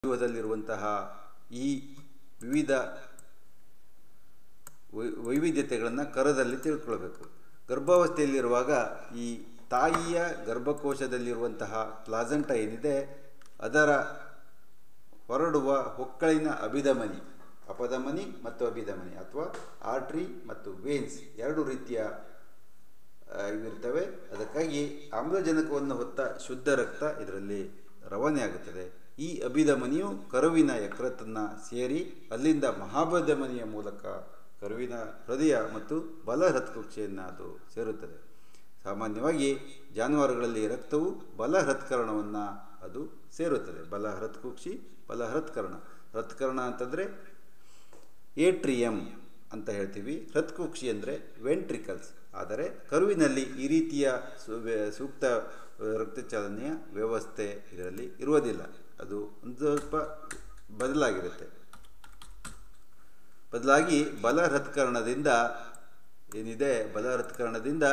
ಜೀವದಲ್ಲಿರುವಂತಹ ಈ ವಿವಿಧ ವೈ- ವೈವಿಧ್ಯತೆಗಳನ್ನು ಕರದಲ್ಲಿ ತಿಳ್ಕೊಳ್ಬೇಕು ಗರ್ಭಾವಸ್ಥೆಯಲ್ಲಿರುವಾಗ ಈ ತಾಯಿಯ ಗರ್ಭಕೋಶದಲ್ಲಿರುವಂತಹ ಪ್ಲಾಸಂಟ ಏನಿದೆ ಅದರ ಹೊರಡುವ ಹೊಕ್ಕಳಿನ ಅಭಿಧಮನಿ ಅಪಧಮನಿ ಮತ್ತು ಅಭಿಧಮನಿ ಅಥವಾ ಆರ್ಟ್ರಿ ಮತ್ತು ವೇನ್ಸ್ ಎರಡು ರೀತಿಯ ಆ, ಇವಿರ್ತವೆ ಅದಕ್ಕಾಗಿ ಆಮ್ಲಜನಕವನ್ನು ಹೊತ್ತ ಶುದ್ಧ ರಕ್ತ ಇದರಲ್ಲಿ ರವಾನೆ ಆಗುತ್ತದೆ ಈ ಅಭಿಧಮನಿಯು ಕರುವಿನ ಯಕೃತ್ತನ್ನು ಸೇರಿ ಅಲ್ಲಿಂದ ಮಹಾಬಧಮನಿಯ ಮೂಲಕ ಕರುವಿನ ಹೃದಯ ಮತ್ತು ಬಲ ಹೃತ್ಕುಕ್ಷೆಯನ್ನು ಅದು ಸೇರುತ್ತದೆ ಸಾಮಾನ್ಯವಾಗಿ ಜಾನುವಾರುಗಳಲ್ಲಿ ರಕ್ತವು ಬಲ ಹೃತ್ಕರಣವನ್ನು ಅದು ಸೇರುತ್ತದೆ ಬಲ ಹೃತ್ಕುಕ್ಷಿ ಬಲ ಹೃತ್ಕರಣ ಹೃತ್ಕರಣ ಅಂತಂದರೆ ಏಟ್ರಿಯಂ ಅಂತ ಹೇಳ್ತೀವಿ ಹೃತ್ಕುಕ್ಷಿ ಅಂದರೆ ವೆಂಟ್ರಿಕಲ್ಸ್ ಆದರೆ ಕರುವಿನಲ್ಲಿ ಈ ರೀತಿಯ ಸು- ವ್ಯ- ಸೂಕ್ತ ರಕ್ತಚಾಲನೆಯ ವ್ಯವಸ್ಥೆ ಇದರಲ್ಲಿ ಇರುವುದಿಲ್ಲ ಅದು ಒಂದು ಸ್ವಲ್ಪ ಬದಲಾಗಿರುತ್ತೆ ಬದಲಾಗಿ ಬಲ ಹೃತ್ಕರಣದಿಂದ ಏನಿದೆ ಬಲ ಹೃತ್ಕರಣದಿಂದ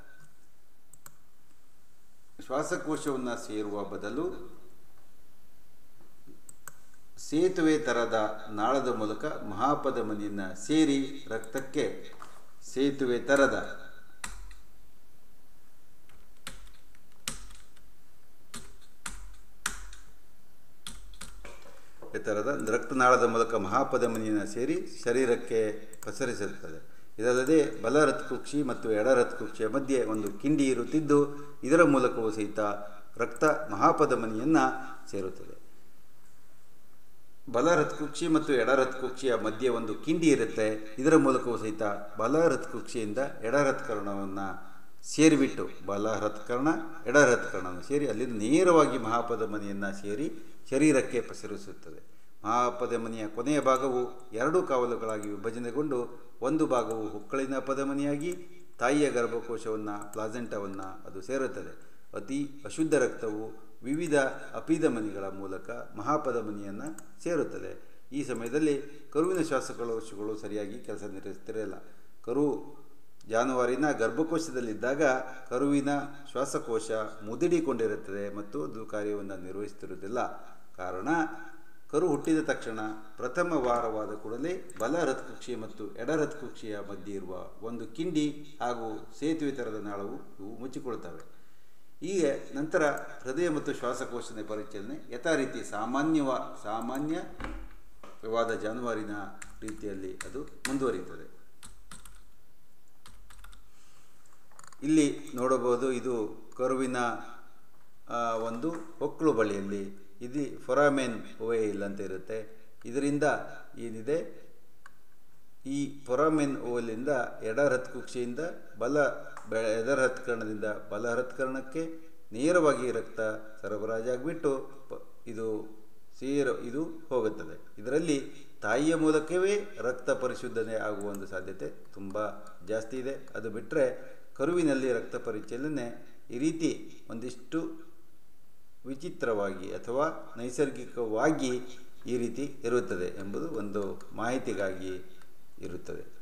ಶ್ವಾಸಕೋಶವನ್ನು ಸೇರುವ ಬದಲು ಸೇತುವೆ ಥರದ ನಾಳದ ಮೂಲಕ ಮಹಾಪಧಮನಿಯನ್ನು ಸೇರಿ ರಕ್ತಕ್ಕೆ ಸೇತುವೆ ಥರದ ಈ ಥರದ ರಕ್ತನಾಳದ ಮೂಲಕ ಮಹಾಪಧಮನಿಯನ್ನು ಸೇರಿ ಶರೀರಕ್ಕೆ ಪಸರಿಸುತ್ತದೆ ಇದಲ್ಲದೆ ಬಲ ಹೃತ್ಕುಕ್ಷಿ ಮತ್ತು ಎಡ ಹೃತ್ಕುಕ್ಷಿಯ ಮಧ್ಯೆ ಒಂದು ಕಿಂಡಿ ಇರುತ್ತಿದ್ದು ಇದರ ಮೂಲಕವೂ ಸಹಿತ ರಕ್ತ ಮಹಾಪಧಮನಿಯನ್ನು ಸೇರುತ್ತದೆ ಬಲ ಹೃತ್ಕುಕ್ಷಿ ಮತ್ತು ಎಡ ಹೃತ್ಕುಕ್ಷಿಯ ಮಧ್ಯೆ ಒಂದು ಕಿಂಡಿ ಇರುತ್ತೆ ಇದರ ಮೂಲಕವೂ ಸಹಿತ ಬಲ ಹೃತ್ಕುಕ್ಷಿಯಿಂದ ಎಡ ಹೃತ್ಕರಣವನ್ನು ಸೇರಿಬಿಟ್ಟು ಬಲ ಹೃತ್ಕರಣ ಎಡ ಹೃತ್ಕರಣವನ್ನು ಸೇರಿ ಅಲ್ಲಿಂದ ನೇರವಾಗಿ ಮಹಾಪಧಮನಿಯನ್ನು ಸೇರಿ ಶರೀರಕ್ಕೆ ಪಸರಿಸುತ್ತದೆ ಮಹಾಪಧಮನಿಯ ಕೊನೆಯ ಭಾಗವು ಎರಡು ಕಾವಲುಗಳಾಗಿ ವಿಭಜನೆಗೊಂಡು ಒಂದು ಭಾಗವು ಹೊಕ್ಕಳಿನ ಪಧಮನಿಯಾಗಿ ತಾಯಿಯ ಗರ್ಭಕೋಶವನ್ನು ಪ್ಲಾಸೆಂಟವನ್ನು ಅದು ಸೇರುತ್ತದೆ ಅತಿ ಅಶುದ್ಧ ರಕ್ತವು ವಿವಿಧ ಅಪಿಧಮನಿಗಳ ಮೂಲಕ ಮಹಾಪಧಮನಿಯನ್ನು ಸೇರುತ್ತದೆ ಈ ಸಮಯದಲ್ಲಿ ಕರುವಿನ ಶ್ವಾಸಕೋಶಗಳು ಸರಿಯಾಗಿ ಕೆಲಸ ನಿರ್ವಹಿಸ್ತಿರಲಿಲ್ಲ ಕರು ಜಾನುವಾರಿನ ಗರ್ಭಕೋಶದಲ್ಲಿದ್ದಾಗ ಕರುವಿನ ಶ್ವಾಸಕೋಶ ಮುದುಡಿಕೊಂಡಿರುತ್ತದೆ ಮತ್ತು ಅದು ಕಾರ್ಯವನ್ನು ನಿರ್ವಹಿಸುತ್ತಿರುವುದಿಲ್ಲ ಕಾರಣ ಕರು ಹುಟ್ಟಿದ ತಕ್ಷಣ ಪ್ರಥಮ ವಾರವಾದ ಕೂಡಲೇ ಬಲ ಹೃತ್ಕುಕ್ಷಿ ಮತ್ತು ಎಡ ಹೃತ್ಕುಕ್ಷಿಯ ಮಧ್ಯೆ ಇರುವ ಒಂದು ಕಿಂಡಿ ಹಾಗೂ ಸೇತುವೆ ಥರದ ನಾಳವು ಇವು ಮುಚ್ಚಿಕೊಳ್ತವೆ ಈಗ ನಂತರ ಹೃದಯ ಮತ್ತು ಶ್ವಾಸಕೋಶದ ಪರಿಚಲನೆ ಯಥಾ ರೀತಿ ಸಾಮಾನ್ಯವ ಸಾಮಾನ್ಯವಾದ ಜಾನುವಾರಿನ ರೀತಿಯಲ್ಲಿ ಅದು ಮುಂದುವರಿಯುತ್ತದೆ ಇಲ್ಲಿ ನೋಡಬಹುದು ಇದು ಕರುವಿನ ಆ, ಒಂದು ಹೊಕ್ಕಳು ಬಳಿಯಲ್ಲಿ ಇದು ಫೊರಾಮೆನ್ ಓವೆಯಿಲ್ ಅಂತ ಇರುತ್ತೆ ಇದರಿಂದ ಏನಿದೆ ಈ ಫೊರಾಮೆನ್ ಓವಲಿಂದ ಎಡ ಹೃತ್ಕುಕ್ಷಿಯಿಂದ ಬಲ ಬೆ ಎದರ ಹತ್ಕರಣದಿಂದ ಬಲ ಹೃತ್ಕರಣಕ್ಕೆ ನೇರವಾಗಿ ರಕ್ತ ಸರಬರಾಜಾಗಿಬಿಟ್ಟು ಪ- ಇದು ಸೇರ ಇದು ಹೋಗುತ್ತದೆ ಇದರಲ್ಲಿ ತಾಯಿಯ ಮೂಲಕವೇ ರಕ್ತ ಪರಿಶುದ್ಧನೆ ಆಗುವ ಒಂದು ಸಾಧ್ಯತೆ ತುಂಬ ಜಾಸ್ತಿ ಇದೆ ಅದು ಬಿಟ್ಟರೆ ಕರುವಿನಲ್ಲಿ ರಕ್ತ ಪರಿಚಲನೆ ಈ ರೀತಿ ಒಂದಿಷ್ಟು ವಿಚಿತ್ರವಾಗಿ ಅಥವಾ ನೈಸರ್ಗಿಕವಾಗಿ ಈ ರೀತಿ ಇರುತ್ತದೆ ಎಂಬುದು ಒಂದು ಮಾಹಿತಿಗಾಗಿ ಇರುತ್ತದೆ